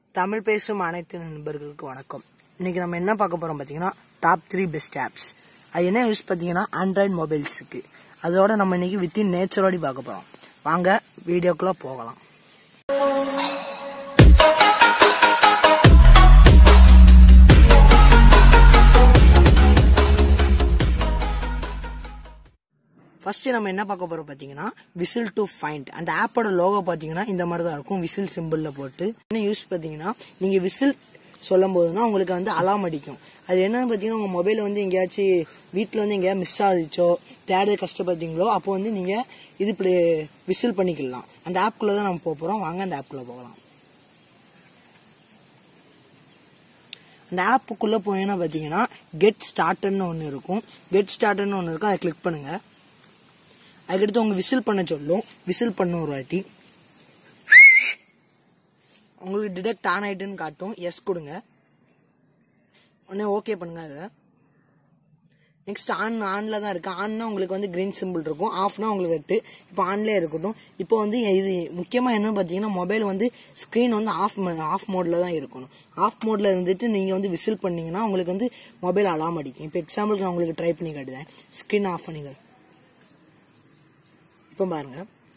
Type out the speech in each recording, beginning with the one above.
தமிழ் பேசும் அனைத்து நண்பர்களுக்கு வணக்கம் இன்னைக்கு நம்ம என்ன பார்க்க போறோம் பார்த்தீங்கன்னா டாப் த்ரீ பெஸ்ட் ஆப்ஸ் அது என்ன யூஸ் பார்த்தீங்கன்னா ஆண்ட்ராய்டு மொபைல்ஸுக்கு அதோட நம்ம இன்னைக்கு வித்தின் நேச்சரோடி பார்க்க போறோம் வாங்க வீடியோக்குள்ள போகலாம் ஃபர்ஸ்ட் நம்ம என்ன பார்க்க போறோம் பார்த்தீங்கன்னா விசில் டு ஃபைண்ட் அந்த ஆப்போட லோகோ பார்த்தீங்கன்னா இந்த மாதிரி தான் இருக்கும் விசில் சிம்பிளில் போட்டு என்ன யூஸ் பார்த்தீங்கன்னா நீங்கள் விசில் சொல்லும் போதுனா உங்களுக்கு வந்து அலாம் அடிக்கும் அது என்னன்னு பார்த்தீங்கன்னா உங்கள் மொபைல் வந்து எங்கேயாச்சும் வீட்டில் வந்து எங்கேயாவது மிஸ் ஆகுச்சோ தேட கஷ்டப்பட்டீங்களோ அப்போ வந்து நீங்கள் இது இப்படி விசில் பண்ணிக்கலாம் அந்த ஆப்குள்ளே தான் நம்ம போக போகிறோம் வாங்க அந்த ஆப்குள்ளே போகலாம் அந்த ஆப்புக்குள்ளே போனீங்கன்னா பார்த்தீங்கன்னா கெட் ஸ்டார்டர்னு ஒன்று இருக்கும் கெட் ஸ்டார்டர்னு ஒன்று இருக்கும் அதை கிளிக் பண்ணுங்கள் அதுக்கடுத்து உங்க விசில் பண்ண சொல்லும் விசில் பண்ணும் ஒரு வாட்டி உங்களுக்கு டிடெக்ட் ஆன் ஆயிட்டுன்னு காட்டும் எஸ் கொடுங்க உடனே ஓகே பண்ணுங்க அதை நெக்ஸ்ட் ஆன் ஆன்ல தான் இருக்கு ஆன்னா உங்களுக்கு வந்து கிரீன் சிம்பிள் இருக்கும் ஆஃப்னா உங்களுக்கு ரெட்டு இப்போ ஆன்லேயே இருக்கட்டும் இப்போ வந்து இது முக்கியமாக என்ன பார்த்தீங்கன்னா மொபைல் வந்து ஸ்க்ரீன் வந்து ஆஃப் ஆஃப் மோடில் தான் இருக்கணும் ஆஃப் மோடில் இருந்துட்டு நீங்கள் வந்து விசில் பண்ணீங்கன்னா உங்களுக்கு வந்து மொபைல் அலாம் அடிக்கும் இப்போ எக்ஸாம்பிளுக்கு நான் உங்களுக்கு ட்ரை பண்ணி காட்டுதேன் ஸ்க்ரீன் ஆஃப் பண்ணிங்க இப்போ பாருங்க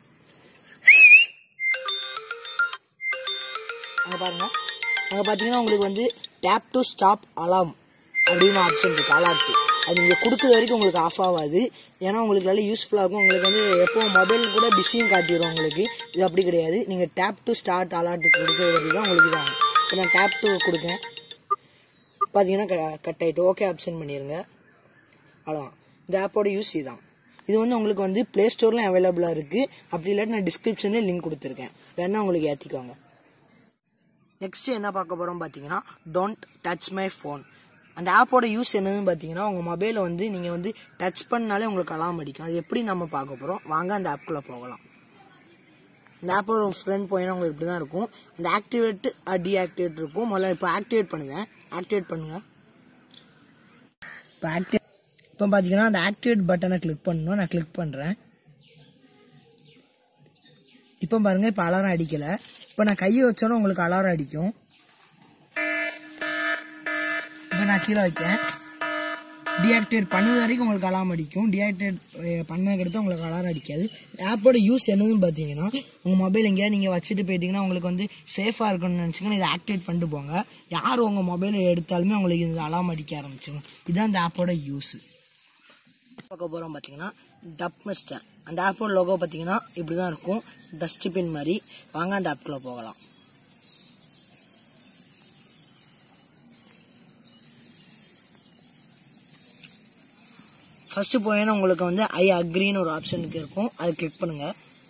அங்க பாருங்க அங்க பாத்தீங்கன்னா உங்களுக்கு வந்து டேப் டு ஸ்டாப் அலாம் அப்படின்னு ஆப்ஷன் இருக்கு அலார்ட் அது நீங்க கொடுக்குற வரைக்கும் உங்களுக்கு ஆஃப் ஆகாது ஏன்னா உங்களுக்கு நல்ல யூஸ்ஃபுல்லாக இருக்கும் உங்களுக்கு வந்து எப்போ மொபைல் கூட பிஸியும் காட்டிடும் உங்களுக்கு இது அப்படி கிடையாது நீங்க டேப் டு ஸ்டார்ட் அலார்ட் கொடுக்குற வரைக்கும் தான் உங்களுக்கு இதாகும் இப்போ நான் டேப் டு கொடுக்கேன் பார்த்தீங்கன்னா கட் ஆயிட்டு ஓகே ஆப்ஷன் பண்ணிடுங்க அவ்வளோதான் இந்த ஆப்போட யூஸ் இதுதான் இது வந்து உங்களுக்கு வந்து பிளே ஸ்டோர்ல அவைலபிளா இருக்கு அப்படி இல்லாட்டி நான் டிஸ்கிரிப்ஷன்ல லிங்க் கொடுத்துருக்கேன் வேணா உங்களுக்கு ஏத்திக்கோங்க நெக்ஸ்ட் என்ன பார்க்க போறோம் பாத்தீங்கன்னா டோன்ட் டச் மை ஃபோன் அந்த ஆப்போட யூஸ் என்னன்னு பாத்தீங்கன்னா உங்க மொபைலை வந்து நீங்க வந்து டச் பண்ணாலே உங்களுக்கு அலாம் அடிக்கும் அது எப்படி நம்ம பார்க்க போறோம் வாங்க அந்த ஆப்குள்ள போகலாம் இந்த ஆப்போட ஃப்ரெண்ட் போயினா உங்களுக்கு இப்படி தான் இருக்கும் அந்த ஆக்டிவேட் டீஆக்டிவேட் இருக்கும் முதல்ல இப்போ ஆக்டிவேட் பண்ணுங்க ஆக்டிவேட் பண்ணுங்க இப்போ ஆக்டிவேட் இப்போ பார்த்தீங்கன்னா அந்த ஆக்டிவேட் பட்டனை கிளிக் பண்ணணும் நான் கிளிக் பண்ணுறேன் இப்போ பாருங்க இப்போ அலாரம் அடிக்கல இப்போ நான் கையை வச்சோன்னா உங்களுக்கு அலாரம் அடிக்கும் இப்போ நான் கீழே வைக்கேன் டீஆக்டிவேட் பண்ணது வரைக்கும் உங்களுக்கு அலாரம் அடிக்கும் டீஆக்டிவேட் பண்ணதுக்கடுத்து உங்களுக்கு அலாரம் அடிக்காது ஆப்போட யூஸ் என்னதுன்னு பார்த்தீங்கன்னா உங்கள் மொபைல் எங்கேயாவது நீங்கள் வச்சுட்டு போயிட்டீங்கன்னா உங்களுக்கு வந்து சேஃபாக இருக்கணும்னு நினச்சிங்கன்னா இதை ஆக்டிவேட் பண்ணிட்டு போங்க யார் உங்கள் மொபைலை எடுத்தாலுமே உங்களுக்கு இது அலாரம் அடிக்க ஆரம்பிச்சிடும் இதுதான் இந்த ஆப்போட யூஸ் பார்க்க போகிறோம் பார்த்தீங்கன்னா டப் மிஸ்டர் அந்த ஆப்போட லோகோ பார்த்தீங்கன்னா இப்படி தான் இருக்கும் டஸ்ட்பின் மாதிரி வாங்க அந்த ஆப்குள்ளே போகலாம் ஃபர்ஸ்ட் போயினா உங்களுக்கு வந்து ஐ அக்ரின்னு ஒரு ஆப்ஷனுக்கு இருக்கும் அதை கிளிக் பண்ணுங்க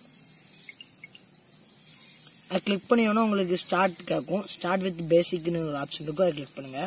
அதை கிளிக் பண்ணியோன்னா உங்களுக்கு ஸ்டார்ட் கேட்கும் ஸ்டார்ட் வித் பேசிக்னு ஒரு ஆப்ஷன் இருக்கும் அதை கிளிக் பண்ணுங்க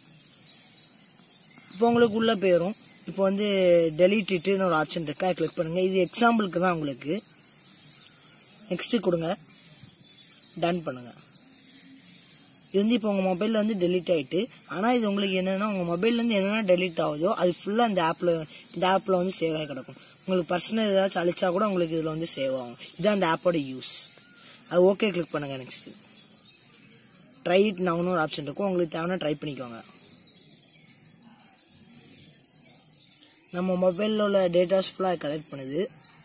இப்போ உங்களுக்கு உள்ள போயிடும் இப்போ வந்து டெலிட்டிட்டுன்னு ஒரு ஆப்ஷன் இருக்கு அதை கிளிக் பண்ணுங்க இது எக்ஸாம்பிளுக்கு தான் உங்களுக்கு நெக்ஸ்ட் கொடுங்க டன் பண்ணுங்க இது வந்து இப்போ உங்கள் மொபைலில் வந்து டெலிட் ஆகிட்டு ஆனால் இது உங்களுக்கு என்னென்னா உங்கள் மொபைல்லேருந்து என்னென்ன டெலிட் ஆகுதோ அது ஃபுல்லாக இந்த ஆப்பில் இந்த ஆப்பில் வந்து சேவ் ஆகி கிடக்கும் உங்களுக்கு பர்சனல் ஏதாச்சும் அழிச்சா கூட உங்களுக்கு இதில் வந்து சேவ் ஆகும் இதுதான் அந்த ஆப்போட யூஸ் அது ஓகே கிளிக் பண்ணுங்க நெக்ஸ்ட் ட்ரை இட் நவுன்னு ஒரு ஆப்ஷன் இருக்கும் உங்களுக்கு தேவைன்னா ட்ரை பண்ணிக்கோங்க நம்ம மொபைலில் உள்ள டேட்டாஸ் ஃபுல்லாக கலெக்ட் பண்ணுது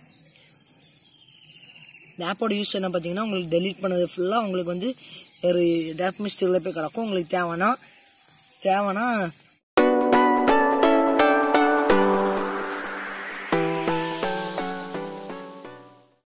இந்த ஆப்போட யூஸ் என்ன பார்த்தீங்கன்னா உங்களுக்கு டெலீட் பண்ணது ஃபுல்லாக உங்களுக்கு வந்து ஒரு டேப் மிஸ்டேக்கில் போய் கிடக்கும் உங்களுக்கு தேவைன்னா தேவைன்னா